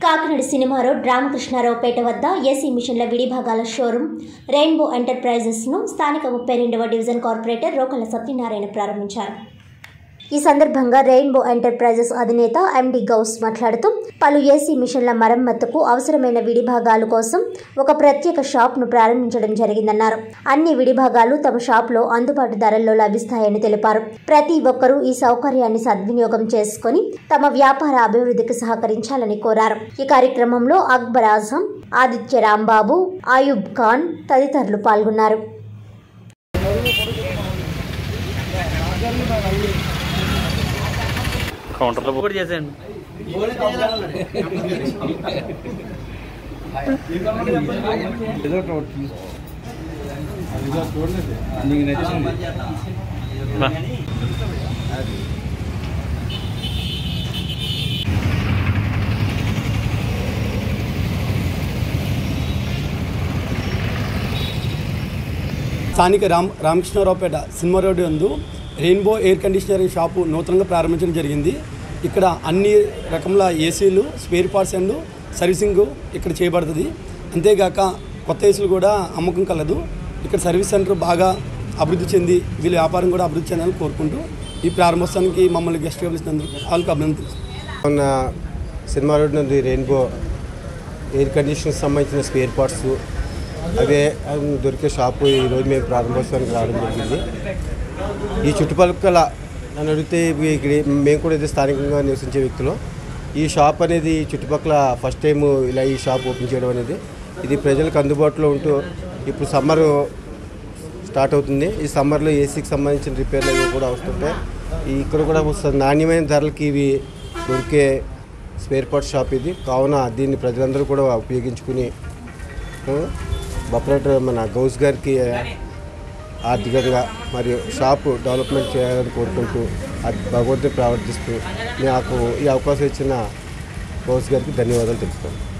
Kakinada cinema road Ramakrishnarao Peta వద్ద AC మిషన్ల విడిభాగాల showroom rainbow ఎంటర్ప్రైజెస్ను స్థానిక ముప్పై రెండవ డివిజన్ కార్పొరేటర్ రోకల సత్యనారాయణ ప్రారంభించారు ఈ సందర్భంగా రెయిన్బో ఎంటర్ప్రైజెస్ అధినేత ఎండి గౌస్ మాట్లాడుతూ పలు ఏసీ మిషన్ల మరమ్మతుకు అవసరమైన విడిభాగాలు కోసం ఒక ప్రత్యేక షాప్ను ప్రారంభించడం జరిగిందన్నారు అన్ని విడిభాగాలు తమ షాప్లో అందుబాటు ధరల్లో లభిస్తాయని తెలిపారు ప్రతి ఒక్కరూ ఈ సౌకర్యాన్ని సద్వినియోగం చేసుకుని తమ వ్యాపార అభివృద్ధికి సహకరించాలని కోరారు ఈ కార్యక్రమంలో అక్బర్ ఆజం ఆదిత్య రాంబాబు ఆయుబ్ ఖాన్ తదితరులు పాల్గొన్నారు కౌంటర్లో కూడా చేశాను ఏదో ఒకటి తీసుకో. ఏదో చూడండి నీకు నచ్చింది బా. స్థానిక రామ్ రామకృష్ణారావుపేట సినిమా రోడ్డు యందు రెయిన్బో ఎయిర్ కండిషనరింగ్ షాపు నూతనంగా ప్రారంభించడం జరిగింది ఇక్కడ అన్ని రకముల ఏసీలు స్పేర్ పార్ట్స్ అండ్ సర్వీసింగ్ ఇక్కడ చేయబడుతుంది అంతేగాక కొత్త ఏసీలు కూడా అమ్మకం కలదు ఇక్కడ సర్వీస్ సెంటర్ బాగా అభివృద్ధి చెంది వీళ్ళ వ్యాపారం కూడా అభివృద్ధి చెందాలని కోరుకుంటూ ఈ ప్రారంభోత్సవానికి మమ్మల్ని గెస్ట్గా పిలిచినందుకు వాళ్ళకి అభినందిస్తున్నాను ఉన్న సినిమా రోడ్ నుండి రెయిన్బో ఎయిర్ కండిషన్కి సంబంధించిన స్పేర్ పార్ట్స్ అవే అవి దొరికే షాపు ఈరోజు మేము ప్రారంభోత్సవానికి రావడం జరిగింది ఈ చుట్టుపక్కల నన్ను అడిగితే ఇవి ఇక్కడ మేము కూడా ఇది స్థానికంగా నివసించే వ్యక్తులు ఈ షాప్ అనేది ఈ చుట్టుపక్కల ఫస్ట్ టైం ఇలా ఈ షాప్ ఓపెన్ చేయడం అనేది ఇది ప్రజలకు అందుబాటులో ఉంటూ ఇప్పుడు సమ్మర్ స్టార్ట్ అవుతుంది ఈ సమ్మర్లో ఏసీకి సంబంధించిన రిపేర్లు అవి కూడా వస్తుంటాయి ఈ ఇక్కడ కూడా వస్తుంది నాణ్యమైన ధరలకి ఇవి దొరికే స్పేర్ పార్ట్ షాప్ ఇది కావున దీన్ని ప్రజలందరూ కూడా ఉపయోగించుకుని ఆపరేటర్ మన గౌస్ గారికి ఆర్థికంగా మరియు షాపు డెవలప్మెంట్ చేయాలని కోరుకుంటూ అది భగవంతుని ప్రార్థిస్తూ నాకు ఈ అవకాశం ఇచ్చిన గౌస్ గారికి ధన్యవాదాలు తెలుపుతాను